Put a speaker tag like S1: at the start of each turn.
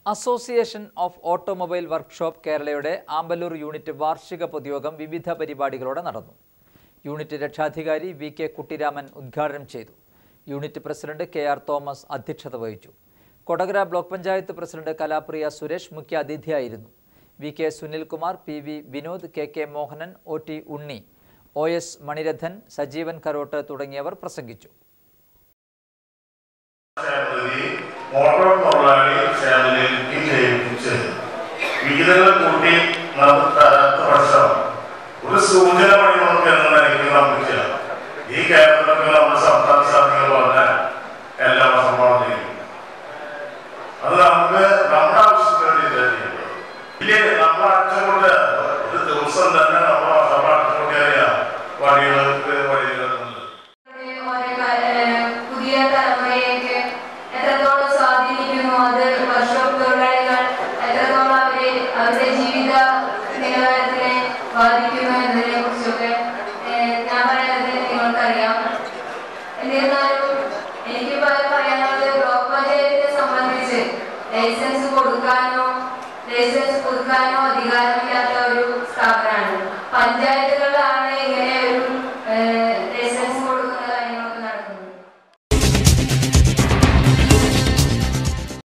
S1: association of automobile workshop കേരളയുടെ Amballur unit വാർഷിക പൊതുയോഗം വിവിധ പരിപാടികളോടെ നടന്നു യൂണിറ്റ് രക്ഷാധികാരി വി കെ കുട്ടിരാമൻ ഉദ്ഘാടനം ചെയ്തു unit president K R Thomas അധ്യക്ഷത വഹിച്ചു കൊടകര ബ്ലോക്ക് പഞ്ചായത്ത് പ്രസിഡന്റ് കലാപ്രിയ സുരേഷ് മുഖ്യ അതിഥിയായിരുന്നു V K Sunilkumar P V Vinod K K Mohanan O T Unni O S Manirathan Sajeevan Karot തുടങ്ങിയവർ പ്രസംഗിച്ചു
S2: ക്ഷേമനിധി ഓട്ടോ തൊഴിലാളി ക്ഷേമനിധി ചെയ്യിപ്പിച്ച് വിഹിതങ്ങൾ കൂട്ടി നമുക്ക് അടുത്ത വർഷം ഒരു സൂചന വഴി നമുക്ക് എന്ന നിലയ്ക്ക് നമുക്ക് ചെയ്യാം ഈ കേരളത്തിൽ നമ്മുടെ സംസ്ഥാന സാധ്യതകൾ പറഞ്ഞാൽ എല്ലാ വർഷമാണ് ചെയ്യും അത് നമുക്ക് നമ്മുടെ ആവശ്യത്തിന് വേണ്ടിയിട്ടാണ് ചെയ്യുന്നത് ഇല്ലേ നമ്മുടെ അച്ഛൻ കൊണ്ട് ഒരു ദിവസം തന്നെ നമ്മുടെ വർഷം അച്ഛൻ കൊണ്ട് അറിയാം വഴികൾക്ക് വഴികളുണ്ട്
S3: ഓരോ കാ- പുതിയ തലമുറയെയൊക്കെ എത്രത്തോളം സ്വാധീനിക്കുന്നു അത് വർക്ക്ഷോപ്പ് തൊഴിലാളികൾ എത്രത്തോളം അവരെ അവരുടെ ജീവിത നിലവാരത്തിനെ ബാധിക്കുന്നു എന്നതിനെ കുറിച്ചൊക്കെ ഏഹ്, ഞാൻ പറയുന്നത് നിങ്ങൾക്കറിയാം എന്നിരുന്നാലും എനിക്ക് പ- പറയാനുള്ളത് ബ്ലോക്ക് പഞ്ചായത്തിനെ സംബന്ധിച്ച് ലൈസൻസ് കൊടുക്കാനോ ലൈസൻസ് പുതുക്കാനോ അധികാരമില്ലാത്ത ഒരു സ്ഥാപനമാണ് പഞ്ചായത്തുകൾ